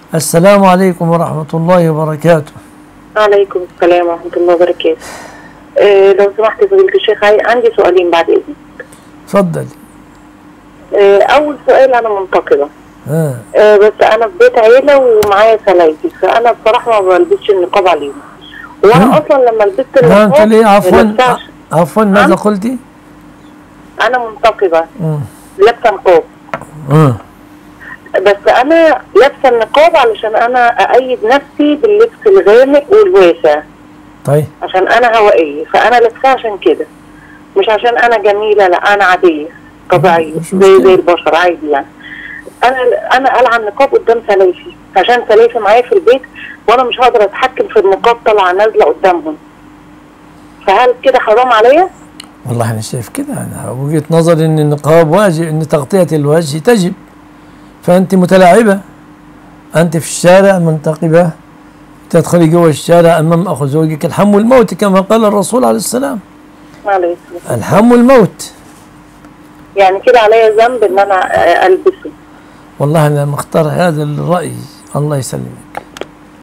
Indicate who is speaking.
Speaker 1: السلام عليكم ورحمة الله وبركاته
Speaker 2: عليكم السلام ورحمة الله وبركاته آه لو سمحت يا فضيلة الشيخ عاي- عندي سؤالين بعد إذنك
Speaker 1: اتفضل
Speaker 2: آه أول سؤال أنا منتقبة
Speaker 1: ها
Speaker 2: آه بس أنا في بيت عيلة ومعايا سلايفي فأنا بصراحة ما بلبسش النقاب عليهم وأنا أصلا لما لبست
Speaker 1: لا
Speaker 2: النقاب
Speaker 1: انت ليه
Speaker 2: ما
Speaker 1: عفوا
Speaker 2: لبستهاش.
Speaker 1: عفوا ماذا
Speaker 2: نعم؟
Speaker 1: قلتي؟
Speaker 2: أنا منتقبة
Speaker 1: مم.
Speaker 2: لابسة نقاب
Speaker 1: مم.
Speaker 2: بس أنا لابسة النقاب علشان أنا أأيد نفسي باللبس الغامق والواسع
Speaker 1: طيب
Speaker 2: عشان انا هوائيه فانا لابسها عشان كده مش عشان انا جميله لا انا عاديه طبيعيه
Speaker 1: مش
Speaker 2: زي
Speaker 1: مشكلة.
Speaker 2: زي البشر عادي يعني انا انا قلعه النقاب قدام سلايفي عشان سلايفي معايا في البيت وانا مش هقدر اتحكم في النقاب طالعه نازله قدامهم فهل كده حرام عليا؟
Speaker 1: والله أنا شايف كده أنا وجهة نظري إن النقاب واجب إن تغطية الوجه تجب فأنت متلاعبة أنت في الشارع منتقبة تدخلي جوا الشارع أمام أخو زوجك الحم والموت كما قال الرسول عليه السلام
Speaker 2: معلش
Speaker 1: الحم والموت
Speaker 2: يعني كده عليا ذنب ان انا آه، البسه
Speaker 1: والله أنا مختار هذا الرأي الله يسلمك